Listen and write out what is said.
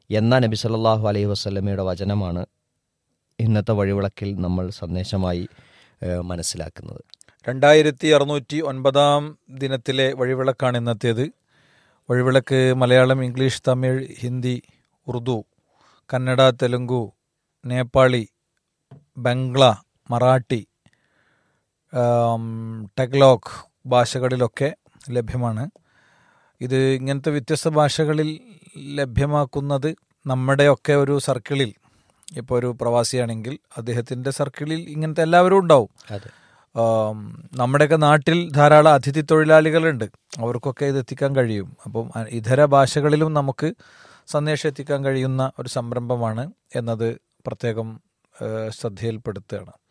എന്ന നബി സല്ലല്ലാഹു അലൈഹി വസല്ലമയുടെ വചനമാണ് ഇന്നത്തെ വഴിവിളക്കിൽ നമ്മൾ സന്ദേശമായി ഏഹ്, മനസ്സിലാക്കുന്നത് രണ്ടായിരത്തി അറുന്നൂറ്റി ഒൻപതാം ദിനത്തിലെ വഴിവിളക്കാണ് ഇന്നത്തേത് വഴിവിളക്ക് മലയാളം ഇംഗ്ലീഷ് തമിഴ് ഹിന്ദി ഉറുദു കന്നഡ തെലുങ്കു നേപ്പാളി ബംഗ്ല മറാഠി ആം, ടെഗ്ലോക്ക് ഭാഷകളിലൊക്കെ ലഭ്യമാണ് ഇത് ഇങ്ങനത്തെ വ്യത്യസ്ത ഭാഷകളിൽ ലഭ്യമാക്കുന്നത് നമ്മുടെയൊക്കെ ഒരു സർക്കിളിൽ ഇപ്പോൾ ഒരു പ്രവാസിയാണെങ്കിൽ അദ്ദേഹത്തിൻ്റെ സർക്കിളിൽ ഇങ്ങനത്തെ എല്ലാവരും ഉണ്ടാവും അതെ ആം, നമ്മുടെയൊക്കെ നാട്ടിൽ ധാരാളം അതിഥി തൊഴിലാളികളുണ്ട് അവർക്കൊക്കെ ഇത് എത്തിക്കാൻ കഴിയും അപ്പം അ- ഇതര ഭാഷകളിലും നമുക്ക് സന്ദേശം എത്തിക്കാൻ കഴിയുന്ന ഒരു സംരംഭമാണ് എന്നത് പ്രത്യേകം ഏഹ്, ശ്രദ്ധയിൽപ്പെടുത്തുകയാണ്